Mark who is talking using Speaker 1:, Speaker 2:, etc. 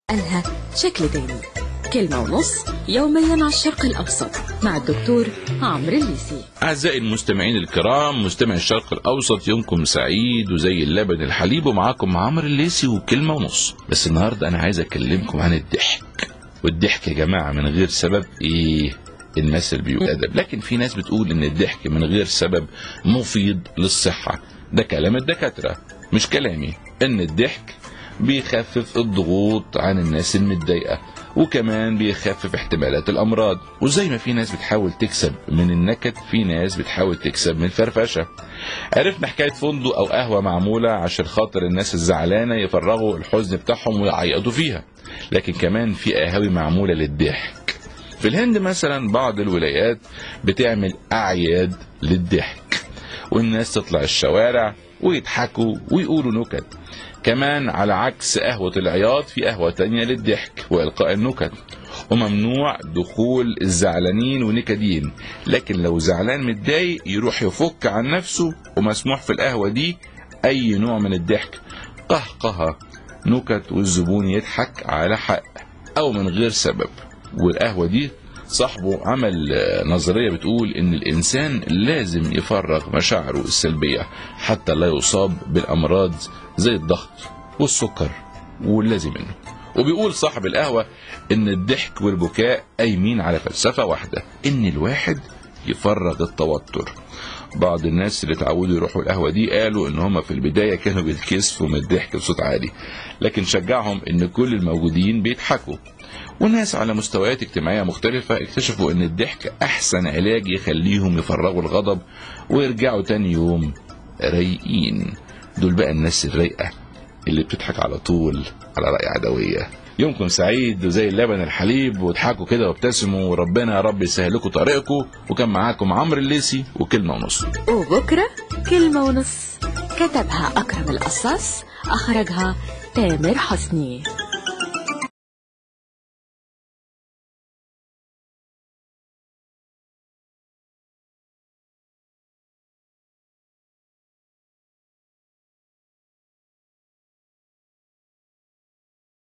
Speaker 1: قالها شكل تاني كلمة ونص يوميا على الشرق الأوسط مع الدكتور عمرو الليسي
Speaker 2: أعزائي المستمعين الكرام مستمعي الشرق الأوسط يومكم سعيد وزي اللبن الحليب ومعاكم عمرو الليسي وكلمة ونص بس النهاردة أنا عايز أكلمكم عن الضحك والضحك يا جماعة من غير سبب إيه المثل بيقول أدب لكن في ناس بتقول إن الضحك من غير سبب مفيد للصحة ده كلام الدكاترة مش كلامي إن الضحك بيخفف الضغوط عن الناس المتضايقة وكمان بيخفف احتمالات الأمراض وزي ما في ناس بتحاول تكسب من النكد في ناس بتحاول تكسب من الفرفشة عرفنا حكاية فندق أو قهوة معمولة عشان خاطر الناس الزعلانة يفرغوا الحزن بتاعهم ويعيطوا فيها لكن كمان في قهاوي معمولة للضحك في الهند مثلا بعض الولايات بتعمل أعياد للضحك والناس تطلع الشوارع ويضحكوا ويقولوا نكت كمان على عكس قهوة العياط في قهوة تانية للضحك وإلقاء النكت وممنوع دخول الزعلانين ونكدين لكن لو زعلان متضايق يروح يفك عن نفسه ومسموح في القهوة دي أي نوع من الضحك قهقهة نكت والزبون يضحك على حق أو من غير سبب والقهوة دي صاحبه عمل نظرية بتقول إن الإنسان لازم يفرغ مشاعره السلبية حتى لا يصاب بالأمراض زي الضغط والسكر واللازم منه وبيقول صاحب القهوة إن الضحك والبكاء قايمين على فلسفة واحدة إن الواحد يفرغ التوتر بعض الناس اللي اتعودوا يروحوا القهوة دي قالوا إن هم في البداية كانوا بيتكسفوا من الضحك بصوت عالي لكن شجعهم إن كل الموجودين بيضحكوا وناس على مستويات اجتماعية مختلفة اكتشفوا ان الضحك احسن علاج يخليهم يفرغوا الغضب ويرجعوا تاني يوم رايقين دول بقى الناس الرايقة اللي بتضحك على طول على رأي عدوية يومكم سعيد وزي اللبن الحليب واضحكوا كده وابتسموا وربنا يا رب يسهل لكم طريقكم وكان معاكم عمرو الليسي وكلمة ونص
Speaker 1: وبكرة كلمة ونص كتبها أكرم القصاص أخرجها تامر حسني